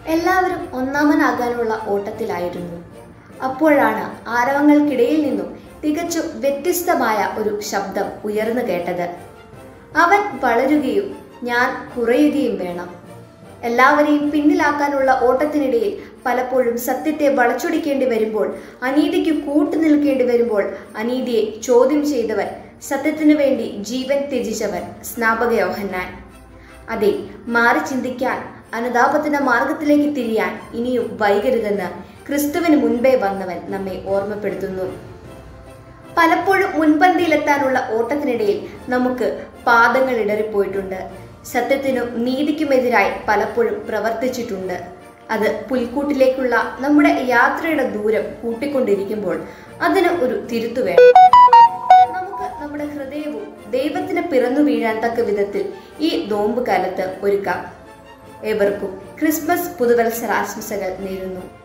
എല്ലാവരും ഒന്നാമനാകാനുള്ള ഓട്ടത്തിലായിരുന്നു അപ്പോഴാണ് ആരവങ്ങൾക്കിടയിൽ നിന്നും തികച്ചും വ്യത്യസ്തമായ ഒരു ശബ്ദം ഉയർന്നു കേട്ടത് അവൻ വളരുകയും ഞാൻ കുറയുകയും വേണം എല്ലാവരെയും പിന്നിലാക്കാനുള്ള ഓട്ടത്തിനിടയിൽ പലപ്പോഴും സത്യത്തെ വളച്ചൊടിക്കേണ്ടി വരുമ്പോൾ അനീതിക്ക് കൂട്ടുനിൽക്കേണ്ടി വരുമ്പോൾ അനീതിയെ ചോദ്യം ചെയ്തവൻ സത്യത്തിനു വേണ്ടി ജീവൻ ത്യജിച്ചവൻ സ്നാപക യോഹന്നാൻ അതെ മാറി ചിന്തിക്കാൻ അനുതാപത്തിന്റെ മാർഗത്തിലേക്ക് തിരിയാൻ ഇനിയും വൈകരുതെന്ന് ക്രിസ്തുവിന് മുൻപേ വന്നവൻ നമ്മെ ഓർമ്മപ്പെടുത്തുന്നു പലപ്പോഴും മുൻപന്തിയിലെത്താനുള്ള ഓട്ടത്തിനിടയിൽ നമുക്ക് പാദങ്ങൾ ഇടറിപ്പോയിട്ടുണ്ട് സത്യത്തിനും നീതിക്കുമെതിരായി പലപ്പോഴും പ്രവർത്തിച്ചിട്ടുണ്ട് അത് പുൽക്കൂട്ടിലേക്കുള്ള നമ്മുടെ യാത്രയുടെ ദൂരം കൂട്ടിക്കൊണ്ടിരിക്കുമ്പോൾ അതിന് ഒരു തിരുത്തു വേണം നമുക്ക് നമ്മുടെ ഹൃദയവും ദൈവത്തിന് പിറന്നു വീഴാൻ തക്ക വിധത്തിൽ ഈ നോമ്പ് കാലത്ത് ഒരുക്കാം ഏവർക്കും ക്രിസ്മസ് പുതുവത്സരാശംസകൾ നേരുന്നു